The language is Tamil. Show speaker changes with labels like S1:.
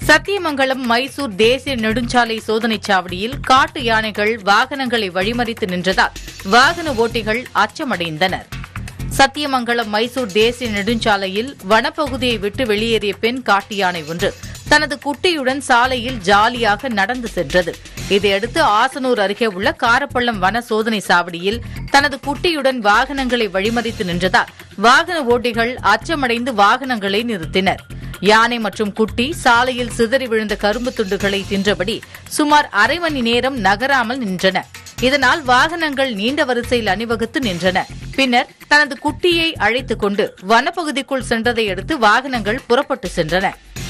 S1: சத்தியமங்கலம் மைசூர் தேசிய நெடுஞ்சாலை சோதனைச் சாவடியில் காட்டு யானைகள் வாகனங்களை வழிமறித்து நின்றதால் வாகன ஓட்டிகள் அச்சமடைந்தனர் சத்தியமங்கலம் மைசூர் தேசிய நெடுஞ்சாலையில் வனப்பகுதியை விட்டு வெளியேறிய பெண் காட்டு யானை ஒன்று தனது குட்டியுடன் சாலையில் ஜாலியாக நடந்து சென்றது இதையடுத்து ஆசனூர் அருகே உள்ள காரப்பள்ளம் வன சோதனை சாவடியில் தனது குட்டியுடன் வாகனங்களை வழிமறித்து நின்றதால் வாகன ஓட்டிகள் அச்சமடைந்து வாகனங்களை நிறுத்தினர் யானை மற்றும் குட்டி சாலையில் சிதறி விழுந்த கரும்பு துண்டுகளை தின்றபடி சுமார் அரை மணி நேரம் நகராமல் நின்றன இதனால் வாகனங்கள் நீண்ட வரிசையில் அணிவகுத்து நின்றன பின்னர் தனது குட்டியை அழைத்துக் கொண்டு வனப்பகுதிக்குள் சென்றதை அடுத்து வாகனங்கள் புறப்பட்டு சென்றன